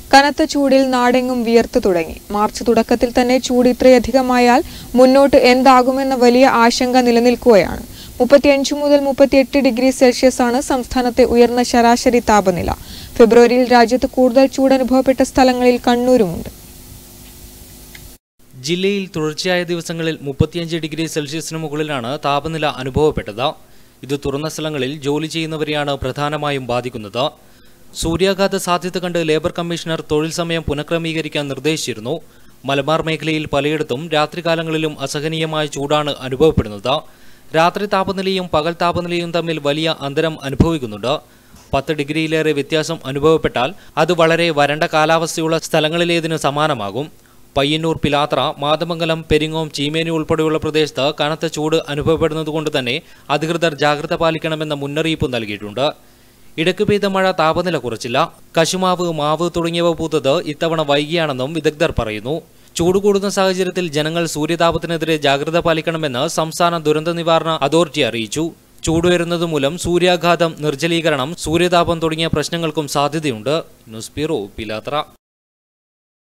കനത്ത ചൂടിൽ നാടെങ്ങും വിയർത്തു തുടങ്ങി മാർച്ച് തുടക്കത്തിൽ തന്നെ ചൂട് ഇത്രയധികമായാൽ മുന്നോട്ട് എന്താകുമെന്ന വലിയ ആശങ്ക നിലനിൽക്കുകയാണ് മുപ്പത്തിയഞ്ച് മുതൽ മുപ്പത്തിയെട്ട് ഡിഗ്രി സെൽഷ്യസ് ആണ് സംസ്ഥാനത്തെ ഉയർന്ന ശരാശരി താപനില ഫെബ്രുവരിയിൽ രാജ്യത്ത് കൂടുതൽ ചൂട് അനുഭവപ്പെട്ട സ്ഥലങ്ങളിൽ കണ്ണൂരുമുണ്ട് ജില്ലയിൽ തുടർച്ചയായ ദിവസങ്ങളിൽ മുപ്പത്തിയഞ്ച് ഡിഗ്രി സെൽഷ്യസിന് മുകളിലാണ് താപനില അനുഭവപ്പെട്ടത് ഇത് തുറന്ന സ്ഥലങ്ങളിൽ ജോലി ചെയ്യുന്നവരെയാണ് പ്രധാനമായും ബാധിക്കുന്നത് സൂര്യാഘാത സാധ്യത കണ്ട് ലേബർ കമ്മീഷണർ തൊഴിൽ സമയം പുനഃക്രമീകരിക്കാൻ നിർദ്ദേശിച്ചിരുന്നു മലബാർ മേഖലയിൽ പലയിടത്തും രാത്രികാലങ്ങളിലും അസഹനീയമായ ചൂടാണ് അനുഭവപ്പെടുന്നത് രാത്രി താപനിലയും പകൽ താപനിലയും തമ്മിൽ വലിയ അന്തരം അനുഭവിക്കുന്നുണ്ട് പത്ത് ഡിഗ്രിയിലേറെ വ്യത്യാസം അനുഭവപ്പെട്ടാൽ അത് വളരെ വരണ്ട കാലാവസ്ഥയുള്ള സ്ഥലങ്ങളിലേതിനു സമാനമാകും പയ്യന്നൂർ പിലാത്ര മാതമംഗലം പെരിങ്ങോം ചീമേനി ഉൾപ്പെടെയുള്ള പ്രദേശത്ത് കനത്ത ചൂട് അനുഭവപ്പെടുന്നതുകൊണ്ട് തന്നെ അധികൃതർ ജാഗ്രത പാലിക്കണമെന്ന മുന്നറിയിപ്പ് നൽകിയിട്ടുണ്ട് ഇടയ്ക്ക് പെയ്ത മഴ താപനില കുറച്ചില്ല കശുമാവ് മാവ് തുടങ്ങിയവ പൂത്തത് ഇത്തവണ വൈകിയാണെന്നും വിദഗ്ധർ പറയുന്നു ചൂട് കൂടുന്ന സാഹചര്യത്തിൽ ജനങ്ങൾ സൂര്യതാപത്തിനെതിരെ ജാഗ്രത പാലിക്കണമെന്ന് സംസ്ഥാന ദുരന്ത നിവാരണ അതോറിറ്റി അറിയിച്ചു ചൂടുയരുന്നത് മൂലം സൂര്യാഘാതം നിർജ്ജലീകരണം സൂര്യതാപം തുടങ്ങിയ പ്രശ്നങ്ങൾക്കും സാധ്യതയുണ്ട് ന്യൂസ് ബ്യൂറോ പിലാത്ര